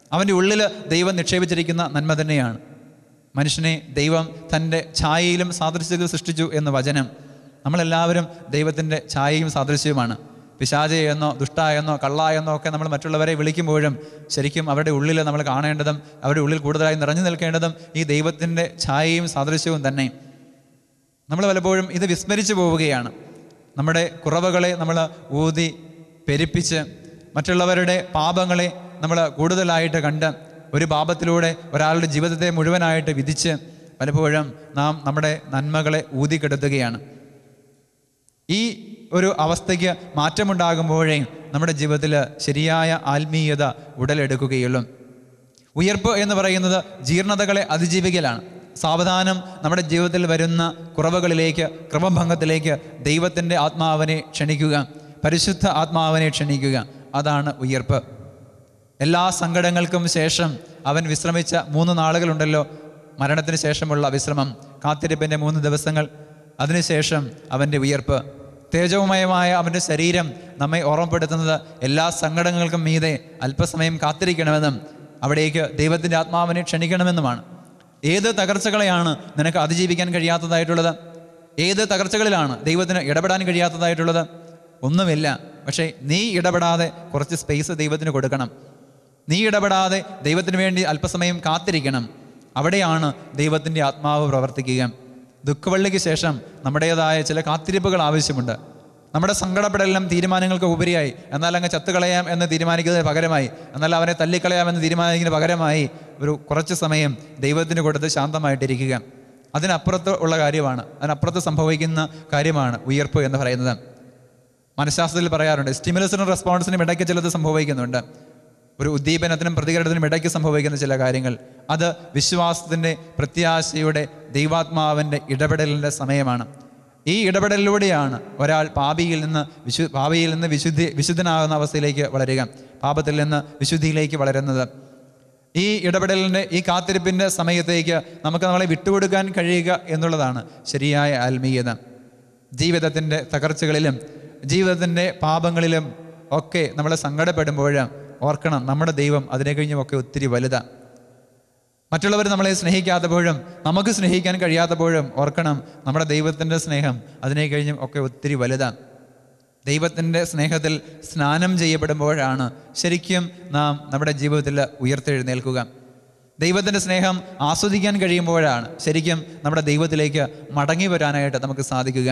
അവൻ്റെ ഉള്ളിൽ ദൈവം നിക്ഷേപിച്ചിരിക്കുന്ന നന്മ തന്നെയാണ് മനുഷ്യനെ ദൈവം തൻ്റെ ഛായയിലും സാദൃശ്യത്തിലും സൃഷ്ടിച്ചു എന്ന വചനം നമ്മളെല്ലാവരും ദൈവത്തിൻ്റെ ഛായയും സാദൃശ്യവുമാണ് പിശാചയെന്നോ ദുഷ്ടായെന്നോ കള്ളായെന്നോ ഒക്കെ നമ്മൾ മറ്റുള്ളവരെ വിളിക്കുമ്പോഴും ശരിക്കും അവരുടെ ഉള്ളിൽ നമ്മൾ കാണേണ്ടതും അവരുടെ ഉള്ളിൽ കൂടുതലായി നിറഞ്ഞു നിൽക്കേണ്ടതും ഈ ദൈവത്തിൻ്റെ ഛായയും സാദൃശ്യവും തന്നെ നമ്മൾ പലപ്പോഴും ഇത് വിസ്മരിച്ചു പോവുകയാണ് നമ്മുടെ കുറവുകളെ നമ്മൾ ഊതി പെരുപ്പിച്ച് മറ്റുള്ളവരുടെ പാപങ്ങളെ നമ്മൾ കൂടുതലായിട്ട് കണ്ട് ഒരു പാപത്തിലൂടെ ഒരാളുടെ ജീവിതത്തെ മുഴുവനായിട്ട് വിധിച്ച് പലപ്പോഴും നാം നമ്മുടെ നന്മകളെ ഊതിക്കെടുത്തുകയാണ് ഈ ഒരു അവസ്ഥയ്ക്ക് മാറ്റമുണ്ടാകുമ്പോഴേ നമ്മുടെ ജീവിതത്തിൽ ശരിയായ ആത്മീയത ഉടലെടുക്കുകയുള്ളൂ ഉയർപ്പ് എന്ന് പറയുന്നത് ജീർണതകളെ അതിജീവിക്കലാണ് സാവധാനം നമ്മുടെ ജീവിതത്തിൽ വരുന്ന കുറവുകളിലേക്ക് ക്രമഭംഗത്തിലേക്ക് ദൈവത്തിൻ്റെ ആത്മാവിനെ ക്ഷണിക്കുക പരിശുദ്ധ ആത്മാവിനെ ക്ഷണിക്കുക അതാണ് ഉയർപ്പ് എല്ലാ സങ്കടങ്ങൾക്കും ശേഷം അവൻ വിശ്രമിച്ച മൂന്ന് നാളുകളുണ്ടല്ലോ മരണത്തിന് ശേഷമുള്ള വിശ്രമം കാത്തിരിപ്പിൻ്റെ മൂന്ന് ദിവസങ്ങൾ അതിനുശേഷം അവൻ്റെ ഉയർപ്പ് തേജോമയമായ അവൻ്റെ ശരീരം നമ്മെ ഓർമ്മപ്പെടുത്തുന്നത് എല്ലാ സങ്കടങ്ങൾക്കും മീതെ അല്പസമയം കാത്തിരിക്കണമെന്നും അവിടേക്ക് ദൈവത്തിൻ്റെ ആത്മാവിനെ ക്ഷണിക്കണമെന്നുമാണ് ഏത് തകർച്ചകളെയാണ് നിനക്ക് അതിജീവിക്കാൻ കഴിയാത്തതായിട്ടുള്ളത് ഏത് തകർച്ചകളിലാണ് ദൈവത്തിന് ഇടപെടാൻ കഴിയാത്തതായിട്ടുള്ളത് ഒന്നുമില്ല പക്ഷേ നീ ഇടപെടാതെ കുറച്ച് സ്പേസ് ദൈവത്തിന് കൊടുക്കണം നീ ഇടപെടാതെ ദൈവത്തിന് വേണ്ടി അല്പസമയം കാത്തിരിക്കണം അവിടെയാണ് ദൈവത്തിൻ്റെ ആത്മാവ് പ്രവർത്തിക്കുക ദുഃഖവള്ളിക്ക് ശേഷം നമ്മുടേതായ ചില കാത്തിരിപ്പുകൾ ആവശ്യമുണ്ട് നമ്മുടെ സങ്കടപ്പെടലിനും തീരുമാനങ്ങൾക്ക് ഉപരിയായി എന്നാൽ അങ്ങ് ചത്തുകളയാം എന്ന് തീരുമാനിക്കുന്നതിന് പകരമായി എന്നാൽ അവനെ തല്ലിക്കളയാമെന്ന് തീരുമാനിക്കുന്നതിന് പകരമായി ഒരു കുറച്ച് സമയം ദൈവത്തിന് കൊടുത്ത് ശാന്തമായിട്ടിരിക്കുക അതിനപ്പുറത്ത് ഉള്ള കാര്യമാണ് അതിനപ്പുറത്ത് സംഭവിക്കുന്ന കാര്യമാണ് ഉയർപ്പ് എന്ന് പറയുന്നത് മനഃശാസ്ത്രത്തിൽ പറയാറുണ്ട് സ്റ്റിമുലസിനും റെസ്പോൺസിനും ഇടയ്ക്ക് ചിലത് സംഭവിക്കുന്നുണ്ട് ഒരു ഉദ്ദീപനത്തിനും പ്രതികരണത്തിനും ഇടയ്ക്ക് സംഭവിക്കുന്ന ചില കാര്യങ്ങൾ അത് വിശ്വാസത്തിൻ്റെ പ്രത്യാശയുടെ ദൈവാത്മാവിൻ്റെ ഇടപെടലിൻ്റെ സമയമാണ് ഈ ഇടപെടലിലൂടെയാണ് ഒരാൾ പാപിയിൽ നിന്ന് വിശു പാപിയിൽ നിന്ന് വിശുദ്ധി വിശുദ്ധനാകുന്ന അവസ്ഥയിലേക്ക് വളരുക പാപത്തിൽ നിന്ന് വിശുദ്ധിയിലേക്ക് വളരുന്നത് ഈ ഇടപെടലിൻ്റെ ഈ കാത്തിരിപ്പിൻ്റെ സമയത്തേക്ക് നമുക്ക് നമ്മളെ വിട്ടുകൊടുക്കാൻ കഴിയുക എന്നുള്ളതാണ് ശരിയായ ആത്മീയത ജീവിതത്തിൻ്റെ തകർച്ചകളിലും ജീവിതത്തിൻ്റെ പാപങ്ങളിലും ഒക്കെ നമ്മൾ സങ്കടപ്പെടുമ്പോൾ ഓർക്കണം നമ്മുടെ ദൈവം അതിനെ കഴിഞ്ഞും ഒക്കെ ഒത്തിരി വലുതാണ് മറ്റുള്ളവർ നമ്മളെ സ്നേഹിക്കാത്തപ്പോഴും നമുക്ക് സ്നേഹിക്കാൻ കഴിയാത്തപ്പോഴും ഓർക്കണം നമ്മുടെ ദൈവത്തിൻ്റെ സ്നേഹം അതിനെ കഴിഞ്ഞും ഒക്കെ ഒത്തിരി വലുതാണ് ദൈവത്തിൻ്റെ സ്നേഹത്തിൽ സ്നാനം ചെയ്യപ്പെടുമ്പോഴാണ് ശരിക്കും നാം നമ്മുടെ ജീവിതത്തിൽ ഉയർത്തെഴുന്നേൽക്കുക ദൈവത്തിൻ്റെ സ്നേഹം ആസ്വദിക്കാൻ കഴിയുമ്പോഴാണ് ശരിക്കും നമ്മുടെ ദൈവത്തിലേക്ക് മടങ്ങി വരാനായിട്ട് നമുക്ക് സാധിക്കുക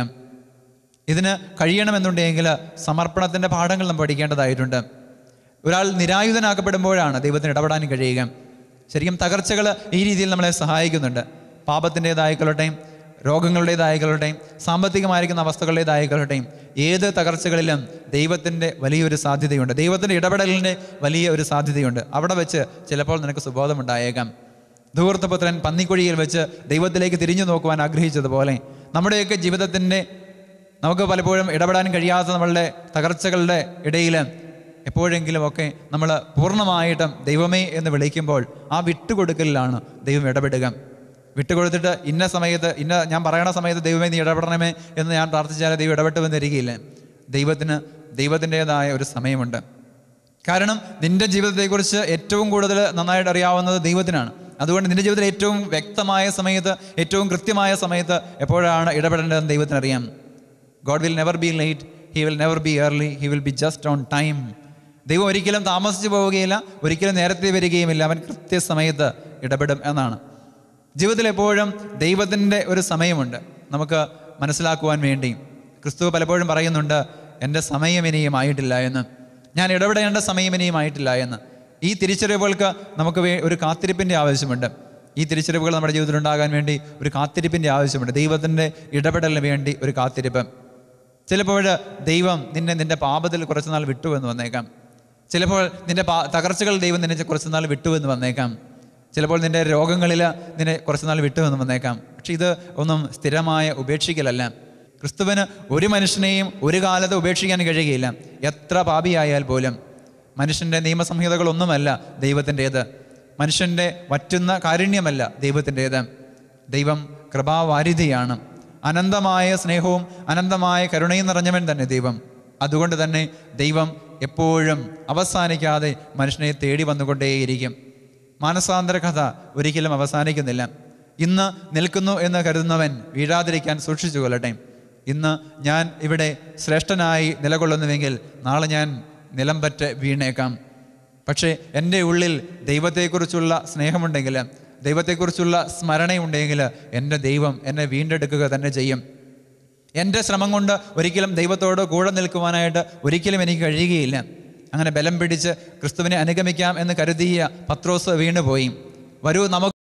ഇതിന് കഴിയണമെന്നുണ്ടെങ്കിൽ സമർപ്പണത്തിൻ്റെ പാഠങ്ങൾ നാം പഠിക്കേണ്ടതായിട്ടുണ്ട് ഒരാൾ നിരായുധനാക്കപ്പെടുമ്പോഴാണ് ദൈവത്തിന് ഇടപെടാൻ കഴിയുക ശരിക്കും തകർച്ചകൾ ഈ രീതിയിൽ നമ്മളെ സഹായിക്കുന്നുണ്ട് പാപത്തിൻ്റെതായിക്കൊള്ളട്ടെയും രോഗങ്ങളുടേതായിക്കൊള്ളട്ടെയും സാമ്പത്തികമായിരിക്കുന്ന അവസ്ഥകളുടേതായിക്കൊള്ളട്ടെയും ഏത് തകർച്ചകളിലും ദൈവത്തിൻ്റെ വലിയൊരു സാധ്യതയുണ്ട് ദൈവത്തിൻ്റെ ഇടപെടലിൻ്റെ വലിയ ഒരു സാധ്യതയുണ്ട് അവിടെ വെച്ച് ചിലപ്പോൾ നിനക്ക് സുബോധമുണ്ടായേക്കാം ധൂർത്തപുത്രൻ പന്നിക്കുഴിയിൽ വെച്ച് ദൈവത്തിലേക്ക് തിരിഞ്ഞു നോക്കുവാൻ ആഗ്രഹിച്ചതുപോലെ നമ്മുടെയൊക്കെ ജീവിതത്തിൻ്റെ നമുക്ക് പലപ്പോഴും ഇടപെടാൻ കഴിയാത്ത നമ്മളുടെ തകർച്ചകളുടെ ഇടയിൽ എപ്പോഴെങ്കിലുമൊക്കെ നമ്മൾ പൂർണ്ണമായിട്ടും ദൈവമേ എന്ന് വിളിക്കുമ്പോൾ ആ വിട്ടുകൊടുക്കലിലാണ് ദൈവം ഇടപെടുക വിട്ടുകൊടുത്തിട്ട് ഇന്ന സമയത്ത് ഇന്ന ഞാൻ പറയണ സമയത്ത് ദൈവമേ നീ ഇടപെടണമേ എന്ന് ഞാൻ പ്രാർത്ഥിച്ചാൽ ദൈവം ഇടപെട്ട് വന്നിരിക്കുകയില്ല ദൈവത്തിന് ദൈവത്തിൻ്റെതായ ഒരു സമയമുണ്ട് കാരണം നിന്റെ ജീവിതത്തെക്കുറിച്ച് ഏറ്റവും കൂടുതൽ നന്നായിട്ട് അറിയാവുന്നത് ദൈവത്തിനാണ് അതുകൊണ്ട് നിന്റെ ജീവിതത്തിൽ ഏറ്റവും വ്യക്തമായ സമയത്ത് ഏറ്റവും കൃത്യമായ സമയത്ത് എപ്പോഴാണ് ഇടപെടേണ്ടതെന്ന് ദൈവത്തിനറിയാം God will never be late he will never be early he will be just on time ദൈവം ഒരിക്കലും താമസിച്ചു പോവുകയില്ല ഒരിക്കലും നേരത്തെ വരികയുമില്ല അവൻ കൃത്യസമയത്ത് ഇടപെടും എന്നാണ് ജീവിതത്തിൽ എപ്പോഴും ദൈവത്തിൻ്റെ ഒരു സമയമുണ്ട് നമുക്ക് മനസ്സിലാക്കുവാൻ വേണ്ടി ക്രിസ്തു പലപ്പോഴും പറയുന്നുണ്ട് എൻ്റെ സമയം ഇനിയും ആയിട്ടില്ല എന്ന് ഞാൻ ഇടപെടേണ്ട സമയം ഇനിയും ആയിട്ടില്ല എന്ന് ഈ തിരിച്ചറിവുകൾക്ക് നമുക്ക് വേ- ഒരു കാത്തിരിപ്പിൻ്റെ ആവശ്യമുണ്ട് ഈ തിരിച്ചറിവുകൾ നമ്മുടെ ജീവിതത്തിൽ ഉണ്ടാകാൻ വേണ്ടി ഒരു കാത്തിരിപ്പിൻ്റെ ആവശ്യമുണ്ട് ദൈവത്തിൻ്റെ ഇടപെടലിന് വേണ്ടി ഒരു കാത്തിരിപ്പ് ചിലപ്പോൾ ദൈവം നിന്നെ നിന്റെ പാപത്തിൽ കുറച്ച് നാൾ വിട്ടു എന്ന് വന്നേക്കാം ചിലപ്പോൾ നിന്റെ പാ തകർച്ചകൾ ദൈവം നിന്നെ കുറച്ച് നാൾ വിട്ടു എന്ന് വന്നേക്കാം ചിലപ്പോൾ നിന്റെ രോഗങ്ങളിൽ നിന്നെ കുറച്ച് നാൾ വിട്ടു എന്ന് വന്നേക്കാം പക്ഷെ ഇത് ഒന്നും സ്ഥിരമായ ഉപേക്ഷിക്കലല്ല ക്രിസ്തുവിന് ഒരു മനുഷ്യനെയും ഒരു കാലത്ത് ഉപേക്ഷിക്കാൻ കഴിയുകയില്ല എത്ര പാപിയായാൽ പോലും മനുഷ്യൻ്റെ നിയമസംഹിതകളൊന്നുമല്ല ദൈവത്തിൻ്റേത് മനുഷ്യൻ്റെ വറ്റുന്ന കാരുണ്യമല്ല ദൈവത്തിൻ്റേത് ദൈവം കൃപാവാരിധിയാണ് അനന്തമായ സ്നേഹവും അനന്തമായ കരുണയും നിറഞ്ഞവൻ തന്നെ ദൈവം അതുകൊണ്ട് തന്നെ ദൈവം എപ്പോഴും അവസാനിക്കാതെ മനുഷ്യനെ തേടി വന്നുകൊണ്ടേയിരിക്കും മാനസാന്തര കഥ ഒരിക്കലും അവസാനിക്കുന്നില്ല ഇന്ന് നിൽക്കുന്നു എന്ന് കരുതുന്നവൻ വീഴാതിരിക്കാൻ സൂക്ഷിച്ചു കൊള്ളട്ടെ ഇന്ന് ഞാൻ ഇവിടെ ശ്രേഷ്ഠനായി നിലകൊള്ളുന്നുവെങ്കിൽ നാളെ ഞാൻ നിലംപറ്റ് വീണേക്കാം പക്ഷേ എൻ്റെ ഉള്ളിൽ ദൈവത്തെക്കുറിച്ചുള്ള സ്നേഹമുണ്ടെങ്കിൽ ദൈവത്തെക്കുറിച്ചുള്ള സ്മരണയുണ്ടെങ്കിൽ എൻ്റെ ദൈവം എന്നെ വീണ്ടെടുക്കുക തന്നെ ചെയ്യും എൻ്റെ ശ്രമം കൊണ്ട് ഒരിക്കലും ദൈവത്തോട് കൂടെ നിൽക്കുവാനായിട്ട് ഒരിക്കലും എനിക്ക് കഴിയുകയില്ല അങ്ങനെ ബലം പിടിച്ച് ക്രിസ്തുവിനെ അനുഗമിക്കാം എന്ന് കരുതിയ പത്രോസ് വീണുപോയി വരൂ നമുക്ക്